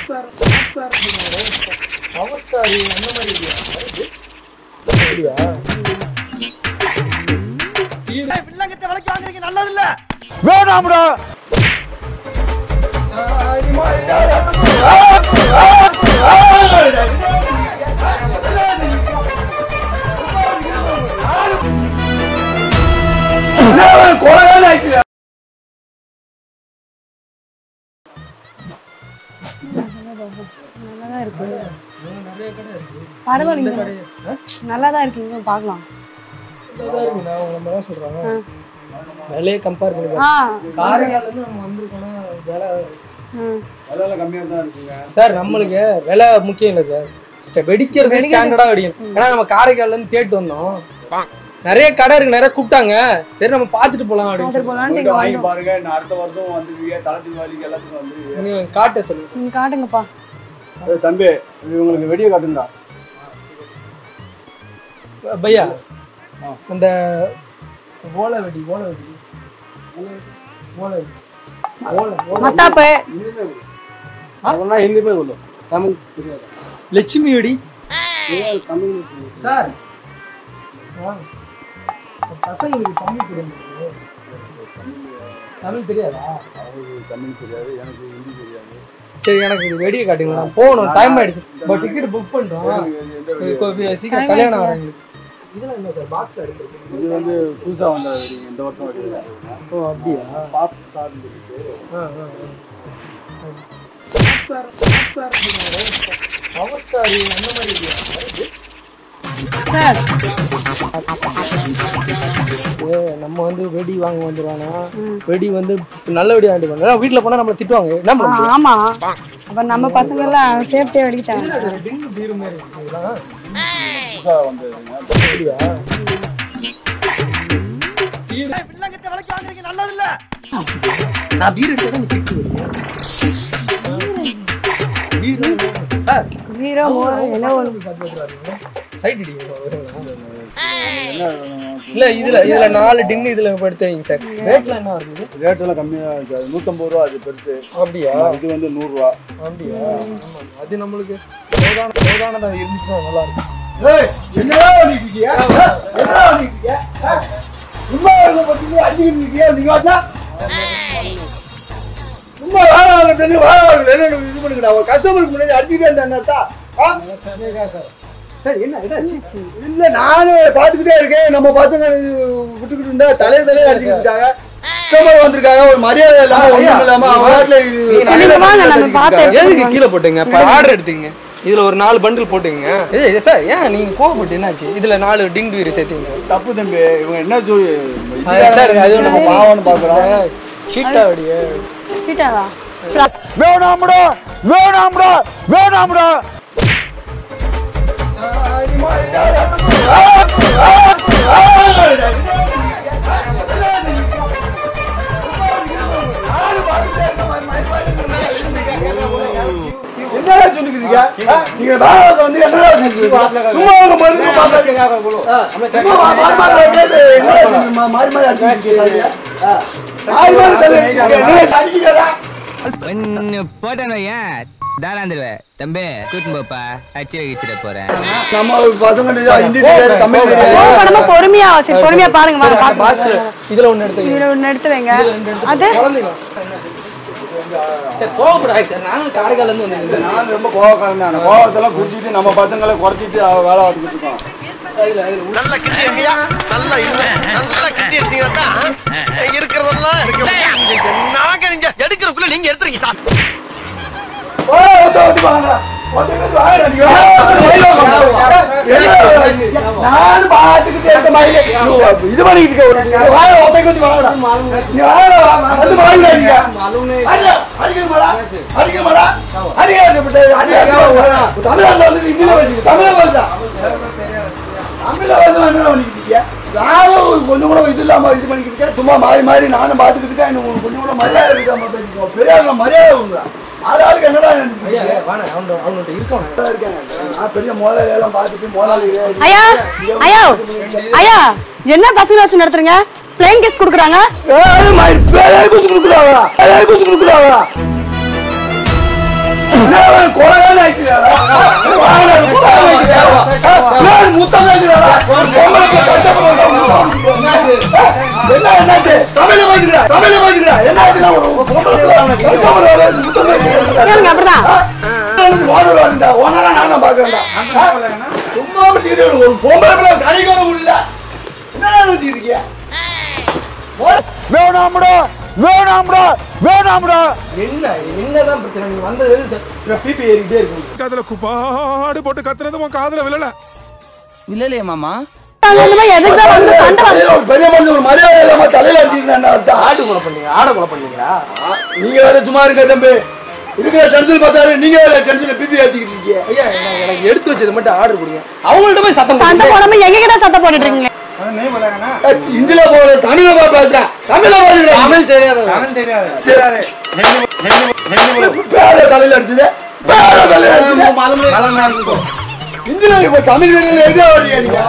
Power star அந்த மாதிரி இல்லையா அப்படியா வேணாம்டா நல்லாதான் இருக்கு நிறைய கடை இருக்கு பரவாயில்லைங்க கடை ஆ? நல்லா தான் இருக்கீங்க பார்க்கலாம் இதான் இருக்கு நான் நம்ம என்ன சொல்றாங்க விலையை கம்பேர் பண்ணி ஆ காரைக்கால்ல இருந்து நம்ம வந்திருக்கோம்னா விலை ம். சார் நம்மளுக்கு விலை முக்கியம் இல்லை சார் ஸ்ட- வெடிக்கிறது ஸ்டாண்டர்டா வெடிக்கணும் ஏன்னா நம்ம காரைக்கால்ல இருந்து கேட்டு வந்தோம் நிறைய கடை இருக்கு நிறைய கூப்பிட்டாங்க சரி நம்ம பார்த்துட்டு போலாம் பார்த்துட்டு அப்படின்னு போலான்ட்டு இங்க வாங்கி வந்தோம் பாருங்க நான் அடுத்த வருஷம் வந்துருவீங்க தலை தீபாவளிக்கு எல்லாத்துக்கும் வந்துருவீங்க நீ காட்ட சொல்லு நீங்க காட்டுங்கப்பா ஏய் தம்பி இவங்களுக்கு வெடியை காட்டுங்கடா பையா ஆ. அந்த ஓலை வெடி ஓலை வெடி ஓலை வெடி ஓலை ஓலை மத்தாப்பு அவனா ஹிந்திமே बोलो தமிழ் தெரியாது லட்சுமி வெடி தமிழ் சார் ஆ. பசங்களுக்கு தமிழ் தெரியும் தமிழ் தெரியாதா அவங்களுக்கு தமிழ் தெரியாது எனக்கு ஹிந்தி தெரியாது சரி எனக்கு இது வெடியை காட்டுங்க நான் போகணும் டைம் ஆயிடுச்சு பட் டிக்கெட் புக் பண்ணிட்டோம் எனக்கு எந்த வெடி? கொ- சீக்கிரம் Time கல்யாணம் ஆயிடுச்சுல. வரவங்களுக்கு இதெல்லாம் என்ன சார் பாக்ஸ்ல அடிச்சிருக்கீங்க இது வந்து புதுசா வந்த வெடி இந்த வருஷம் வெடி ஓ அப்படியா பாப் ஸ்டார்னு சொல்லிட்டு ஆ, ஆ, ஆ. பவர் ஸ்டார் அந்த மாதிரி இல்லையா சார் ஏ, நம்ம வந்து வெடி வாங்க வந்துருவானா ம். வெடி வந்து நல்ல வெடி வாங்கிட்டு வாங்க வீட்டுல போனா நம்மள திட்டுவாங்க என்ன ஆ, பண்ண முடியும்? ஆமா அப்ப நம்ம பசங்க எல்லாம் சேஃப்டியா வெடிக்கிட்டாங்க என்னது இது? டிங்கு பீரு மாதிரி இருக்கு இதெல்லாம். புதுசா வந்ததுங்க அப்படியா? நான் பீர் அடிச்சாதான் நீ திட்டு வருவியா? பீரு? சார் ஹீரோ மோர் என்ன ஒன்று சைட் அடிங்க வருங்களா? என்ன இல்ல இதுல இதுல நாலு டின்னு இதுல படுத்து வைங்க சார் ரேட்ல என்ன வருது ரேட் எல்லாம் கம்மியா தான் இருந்துச்சு அது நூத்தம்பது ரூபா அது பெருசு அப்படியா இது வந்து நூறு ரூபா அப்படியா ஆமா, அது நம்மளுக்கு சோதான சோதானதா இருந்துச்சுன்னா நல்லா இருக்கும் என்னடா பண்ணிட்டு இருக்கியா என்னடா பண்ணிட்டு இருக்கியா சும்மா இருக்க பத்தி அடிக்கிட்டு இருக்கியா நீங்க வந்தா சும்மா வேலை வாங்க தெரிஞ்சு வேலை வாங்க என்ன இது பண்ணுங்கடா ஒரு கஸ்டமருக்கு முன்னாடி அடிச்சுட்டே இருந்தா சார் என்ன இதாச்சு இல்ல நானு பாத்துக்கிட்டே இருக்கேன் நம்ம பசங்க இது விட்டுக்கிட்டு இருந்தா தலைய தலைய அடிச்சுக்கிட்டு இருக்காங்க கஸ்டமர் வந்திருக்காங்க ஒரு மரியாதை இல்லாம ஒண்ணும் இல்லாம அவங்க வாட்டில இது நீங்க வாங்க, நம்ம பார்த்து எதுக்கு கீழே போட்டுங்க இப்ப ஆர்டர் எடுத்தீங்க இதுல ஒரு நாலு பண்டில் போட்டுங்க ஏய் சார் ஏன் நீங்க கோவப்பட்டு என்னாச்சு இதுல நாலு டின் வீடு சேர்த்தீங்க தப்பு தம்பி இவங்க என்ன சொல்லி சார், அது நம்ம பாவம்னு பாக்குறோம் சீட்டா அப்படியே சீட்டாவா வேணாம்டா வேணாம்டா வேணாம்டா என்னடா சொல்லிக்கிட்டு இருக்க? ஆ? நீங்க வேலை வந்து என்னடா சொல்லிக்கிட்டு இருக்க? சும்மா உங்க மருந்து பாக்காதீங்க. ஆ, சும்மா மா- மாறி மாறி அடிக்காது. என்னடா சொல்லிக்கிட்டு மா- மாறி மாறி அடிச்சுக்கிட்டு இருக்கீங்க? ஆ. மாறி மாறி தள்ளி அடிக்கிறீங்க. என்னடா அடிக்கிறீங்களா? ஒன்னு போட்டேன் ஏன் தாராந்துருவேன் தம்பி கூட்டின்னு போப்பா அச்சு வச்சிட போறேன் நம்ம பசங்க ஹிந்தி தெரியாது தமிழ் தெரியாது கோவப்படாம பொறுமையா சரி பொறுமையா பாருங்க வாங்க பாக்ஸ் பாத்து இதுல ஒண்ணு எடுத்து இதுல ஒண்ணு எடுத்து வைங்க அது குழந்தைங்க சார் கோவப்படாது சார் நானும் காரைக்கால இருந்து வந்தேன் நான் ரொம்ப கோவக்காரன் தான் கோவத்தெல்லாம் குடிச்சிட்டு நம்ம பசங்களை குறைச்சிட்டு அவ வேலை பார்த்துக்கிட்டு இருக்கோம் நல்ல கிட்டி இருக்கியா நல்ல இல்ல நல்ல கிட்டி இருக்கீங்கன்னா இருக்கிறதெல்லாம் இருக்கு நாங்க நீங்க எடுக்கிறதுக்குள்ள நீங்க எடுத்துறீங்க சார் ஓ, ஒத்த ஒத்தி வாங்கடா. ஒத்த ஒத்தி வாங்கடா. நீங்க நானும் பார்த்துக்கிட்டே இருக்க மாதிரி இது பண்ணிக்கிட்டு இருக்க ஒரு வாய ஒத்த ஒத்தி வாங்கடா. நீ வாங்கடா, வந்து வாங்கடா நீங்க. அடிடா, அடிக்கணுமாடா? அடிக்கணுமாடா? அடிக்காத விட்டு, அடிக்காத. தமிழ்நாட்டுல வந்து இந்தியில வச்சுக்க. தமிழ்ல வருதா? தமிழ்ல வந்து என்ன பண்ணிக்கிட்டு இருக்கியா? யாரும் கொஞ்சம் கூட இது இல்லாம இது பண்ணிக்கிட்டு இருக்க. சும்மா மாறி மாறி நானும் பார்த்துக்கிட்டு இருக்கேன். எனக்கு உனக்கு கொஞ்சம் கூட மரியாதை இருக்காம பேசிக்கோ. பெரிய ஆளுங்க மரியாதை உண்டா? ஆளாளுக்கு என்னடா நினைச்சுக்கிட்டு ஐயா இருக்க? வாண அவன் அவன்கிட்ட இருக்கணும் நான் பெரிய முதலாளி எல்லாம் பார்த்துட்டு முதலாளி ஐயா ஐயா ஐயா என்ன பசங்க வச்சு நடத்துறீங்க பிளேன் கேஸ் குடுக்குறாங்க ஏய், மயிர் பேரே குச்சி கொடுக்குறாங்களா? பேரே குச்சி கொடுக்குறாங்களா? என்ன வேணும் வாங்கிக்கிறாரா? வாங்கடா, முத்தம் வாங்கிக்கிறாரா? ஏன் முத்தம் வாங்கிக்கிறாரா? பொம்பளைக்கு கஷ்டப்படுறவங்க முத்தம் வாங்கிக்கிறாரா? என்ன என்னாச்சு தமிழ வாங்கிக்கிறா தமிழ வாங்கிக்கிறா என்னாச்சுன்னா ஒரு பொம்பளைக்கு கஷ்டப்படுறவங்க முத்தம் வாங்கிக்கிறாரா? கேளுங்க அப்படிதான் ஓனர் வரண்டா ஓனரா நான் பாக்குறேன்டா சும்மா வச்சுக்கிட்டு ஒரு பொம்பளை பிள்ளை கடைக்கார முடியல என்ன வச்சுக்கிட்டு இருக்கியா வேணாம்டா வேணாம்டா வேணாம்டா என்ன என்னதான் பிரச்சனை நீங்க வந்தது பிபி ஏறிக்கிட்டே இருக்கு காதுல குப்பாடு போட்டு கத்துறது உன் காதுல விழல இல்லையே மாமா நாங்க இந்த மாதிரி எதுக்கு தான் வந்து சண்டை வந்து தலையில ஒரு பெரிய மனுஷன் ஒரு மரியாதை இல்லாம தலையில அடிச்சுட்டு என்ன அர்த்தம் ஆடு கொலை பண்ணீங்க ஆடை கொலை பண்ணீங்களா நீங்க வேற சும்மா இருக்க தம்பி இருக்கிற டென்ஷன் பார்த்தாரு நீங்க வேற டென்ஷன் பிபி ஏத்திக்கிட்டு இருக்கீங்க ஐயா எனக்கு- எனக்கு எடுத்து வச்சது மட்டும் ஆர்டர் கொடுங்க அவங்கள்ட்ட போய் சத்தம் சண்டை போடுங்க. போடாம எங்க கிட்ட சத்தம் போட்டுட்டு இருக்கீங்க ஏய், இந்தியில போற தமிழ்ல பா பேசுறேன் தமிழ்ல போறீங்க தமிழ் தெரியாது பேர தலையில அடிச்சது பேர தலையில அடிச்சது இந்தியில இப்ப தமிழ் வெளியில எங்க வரீங்க நீங்க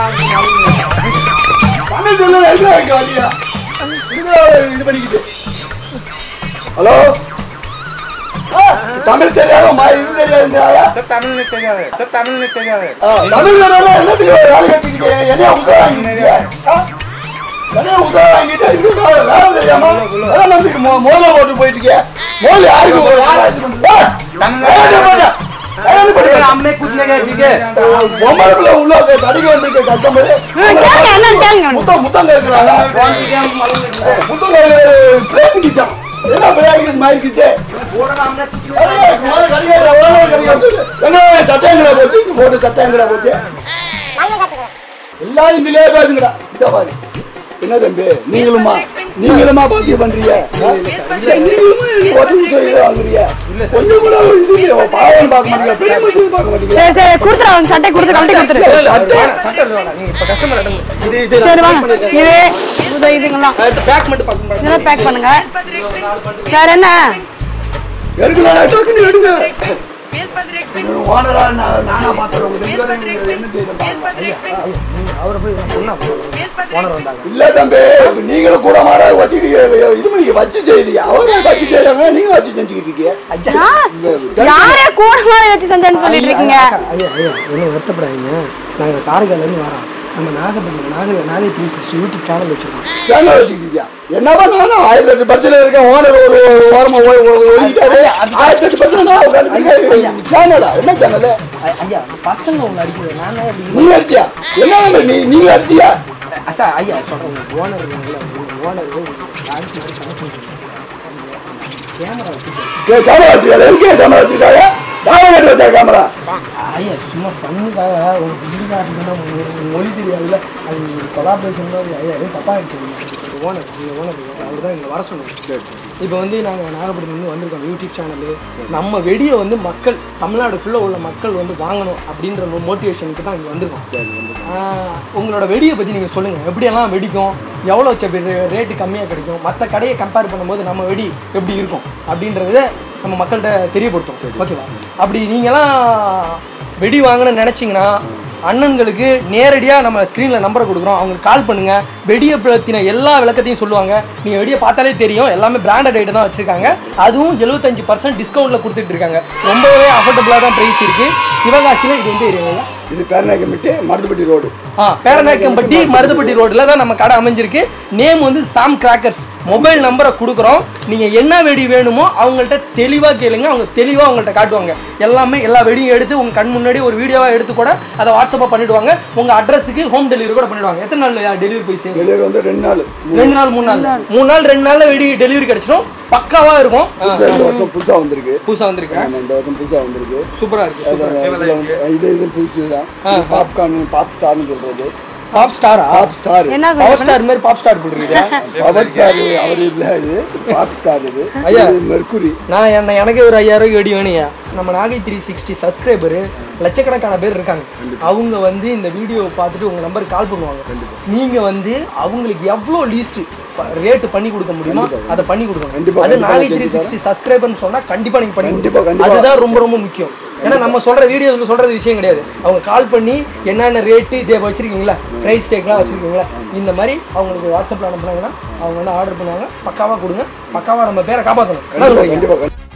தமிழ் வெளியில எங்க வைக்க வரீங்க இதுல இது பண்ணிக்கிட்டு ஹலோ ஆ, தமிழ் தெரியாத இது தெரியாது தமிழ் தெரியாது சார் தமிழ் தெரியாது தமிழ் வேணாலும் என்னத்துக்கு வேலை கட்டிக்கிட்டு என்னைய உங்க வாங்கிட்டு என்னைய உங்க வாங்கிட்டு இதுக்கு வேலை வேலை தெரியாம அதான் நம்பிட்டு மோ மோல போட்டு போயிட்டு இருக்கேன் மோல யாருக்கு ஒரு ஆளா இது பண்ணுங்க ஏய், போடா. ஏய், போடா. அம்மே குச்சில கேட்டீங்க பொம்பளை பிள்ளை உள்ள கடைக்கு வந்திருக்க கஸ்டமர் கேளுங்க என்னன்னு கேளுங்க முத்தம் முத்தம் கேட்கிறாங்க முத்தம் ட்ரெயின் கிச்சம் என்ன பிள்ளைக்கு மாறிக்கிச்சு என்ன சட்டைங்கடா போச்சு போட்டு சட்டைங்கடா போச்சு எல்லாரும் இந்திலே பேசுங்கடா இதோ பாரு என்ன தம்பி நீங்களுமா நீங்களுமா பாத்திய பண்றீங்க ஆ? இல்ல, நீங்களுமா எனக்கு ஒத்து சொல்லி வாங்குறீங்க கொஞ்சம் கூட ஒரு இது இல்லையா? பாவம் பார்க்க மாட்டீங்க பெரிய மனுஷன் பார்க்க மாட்டீங்க சரி சரி கொடுத்துரு அவங்க சட்டை கொடுத்து கழட்டி கொடுத்துரு சட்டம் வேணாம் நீங்க இப்ப கஸ்டமர் இது இது சரி வாங்க இது இது இதுங்கெல்லாம் பேக் மட்டும் பார்க்க இதெல்லாம் பேக் பண்ணுங்க வேற என்ன எடுக்கலாம் டக்குன்னு எடுங்க ஓனரா நானா பாத்துறேன் உங்க ரெண்டு பேரும் நீங்க என்ன செய்யணும் அவரை போய் சொன்னா ஓனர் வந்தாங்க இல்ல தம்பி இப்ப நீங்களும் கூட மாற வச்சுட்டு இது பண்ணி வச்சு செய்யலையா அவங்க வச்சு செய்யறாங்க நீங்க வச்சு செஞ்சுக்கிட்டு இருக்கீங்க ஆ, யாரே கூட மாதிரி வச்சு செஞ்சேன்னு சொல்லிட்டு இருக்கீங்க ஐயா ஐயா என்ன வருத்தப்படாதீங்க நாங்க காரைக்கால்லேருந்து வரோம் நம்ம நாகப்பட்டினம் நாக Nagai three sixty YouTube channel வச்சிருக்கோம் சேனல் வச்சுக்கிட்டு இருக்கியா என்னப்பா நானும் ஆயிரத்தி எட்டு பிரச்சனை இருக்கேன் ஓனர் ஒரு ஒரு வாரமா ஓ- ஓ- ஒதுக்கிட்டாரு ஆயிரத்தி எட்டு பிரச்சனை நான் உட்காந்து சேனலா என்ன சேனல் ஐயா பசங்க உங்களை அடிக்கிறது நான் தான் அப்படி- நீங்க அடிச்சியா என்ன தம்பி நீ நீங்க அடிச்சியா சார் ஐயா சொல்றேன் ஓனர் ஓனர் கேமரா வச்சுருக்கேன் கேமரா வச்சிருக்காரு எதுக்கே கேமரா வச்சிருக்காங்க யாரும் கட்டி வச்சா கேமரா ஐயா சும்மா பண்ணுக்காக ஒரு புதுசாக இருந்ததுன்னா மொழி தெரியாதுல்ல அது கொலாபரேஷன் தான் ஐயா எதுவும் தப்பாக எடுத்துக்கணும் ஓனர் நீங்கள் ஓனர் அவர் தான் இங்கே வர சொன்னாங்க இப்போ வந்து நாங்கள் நாகப்பட்டினம் வந்திருக்கோம் யூடியூப் சேனலு நம்ம வெடியை வந்து மக்கள் தமிழ்நாடு ஃபுல்லாக உள்ள மக்கள் வந்து வாங்கணும் அப்படின்ற மோட்டிவேஷனுக்கு தான் இங்கே வந்திருக்கோம் ஆஹ் உங்களோட வெடியை பற்றி நீங்கள் சொல்லுங்கள் எப்படியெல்லாம் வெடிக்கும் எவ்வளோ ரேட்டு கம்மியாக கிடைக்கும் மற்ற கடையை கம்பேர் பண்ணும்போது நம்ம வெடி எப்படி இருக்கும் அப்படின்றத நம்ம மக்கள்கிட்ட தெரியப்படுத்தும் ஓகேவா அப்படி நீங்களாம் வெடி வாங்கணும்னு நினச்சிங்கன்னா அண்ணன்களுக்கு நேரடியாக நம்ம ஸ்க்ரீனில் நம்பரை கொடுக்குறோம் அவங்களுக்கு கால் பண்ணுங்கள் வெடியை பற்றின எல்லா விளக்கத்தையும் சொல்லுவாங்க நீங்கள் வெடியை பார்த்தாலே தெரியும் எல்லாமே பிராண்டட் ஐட்டம் தான் வச்சுருக்காங்க அதுவும் எழுபத்தஞ்சு பர்சன்ட் டிஸ்கவுண்ட்டில் கொடுத்துட்டு இருக்காங்க ரொம்பவே அஃபோர்டபுளாக தான் ப்ரைஸ் இருக்குது சிவகாசியில் இது வந்து ஏரியாவில் இது பேரநாயக்கம்பட்டி மருதுப்பட்டி ரோடு ஆ பேரநாயக்கம்பட்டி மருதுப்பட்டி ரோட்டில் தான் நம்ம கடை அமைஞ்சிருக்கு நேம் வந்து சாம் கிராக்கர்ஸ் மொபைல் நம்பரை கொடுக்குறோம் நீங்கள் என்ன வெடி வேணுமோ அவங்கள்ட்ட தெளிவாக கேளுங்க அவங்க தெளிவாக அவங்கள்ட்ட காட்டுவாங்க எல்லாமே எல்லா வெடியும் எடுத்து உங்கள் கண் முன்னாடி ஒரு வீடியோவாக எடுத்து கூட அதை வாட்ஸ்அப்பாக பண்ணிடுவாங்க உங்கள் அட்ரஸுக்கு ஹோம் டெலிவரி கூட பண்ணிடுவாங்க எத்தனை நாள் டெலிவரி போய் சேரும் டெலிவரி வந்து ரெண்டு நாள் ரெண்டு நாள் மூணு நாள் மூணு நாள் ரெண்டு நாளில் வெடி டெலிவரி கிடைச்சிடும் பக்காவாக இருக்கும் புதுசா இந்த வருஷம் புதுசா வந்திருக்கு புதுசாக வந்திருக்கேன் ஆமா, இந்த வருஷம் புதுசா வந்திருக்கு சூப்பராக இருக்கு இதுல வந்து இது இது புதுசு தான் பாப்கார்ன் பாப் ஸ்டார்னு சொல்றது பாப் ஸ்டாரா பாப் ஸ்டார் என்ன பவர் ஸ்டார் மாதிரி பாப் ஸ்டார் போட்டுருக்கீங்க பவர் ஸ்டார் அவர் இல்ல இது பாப் ஸ்டார் இது ஐயா. இது மெர்க்குரி நான் என்ன எனக்கு ஒரு ஐயாயிரம் ரூபாய்க்கு வெடி வேணுங்க நம்ம நாகை த்ரீ சிக்ஸ்டி சப்ஸ்கிரைபரு லட்சக்கணக்கான பேர் இருக்காங்க அவங்க வந்து இந்த வீடியோவை பார்த்துட்டு உங்க நம்பருக்கு கால் பண்ணுவாங்க நீங்க வந்து அவங்களுக்கு எவ்வளோ லீஸ்ட் ரேட்டு பண்ணி கொடுக்க முடியுமோ அதை பண்ணி கொடுக்கணும் கண்டிப்பா, அது கண்டிப்பா நாகை செஞ்சு த்ரீ சிக்ஸ்டி சப்ஸ்கிரைபர்னு சொன்னா கண்டிப்பா நீங்க பண்ணி கண்டிப்பா, கொடுக்கணும். கண்டிப்பா. அதுதான் ரொம்ப ரொம்ப முக்கியம் ஏன்னா நம்ம சொல்ற வீடியோஸ்ல சொல்றது விஷயம் கிடையாது அவங்க கால் பண்ணி என்னென்ன ரேட்டு இதே வச்சிருக்கீங்களா பிரைஸ் டேக்லாம் வச்சிருக்கீங்களா இந்த மாதிரி அவங்களுக்கு வாட்ஸ்அப்ல அனுப்புனாங்கன்னா அவங்க வந்து ஆர்டர் பண்ணுவாங்க பக்காவா கொடுங்க பக்காவா நம்ம பேரை காப்பாற்றணும் என்ன சொல்றீங்க கண்டிப்பா கண்டிப்பா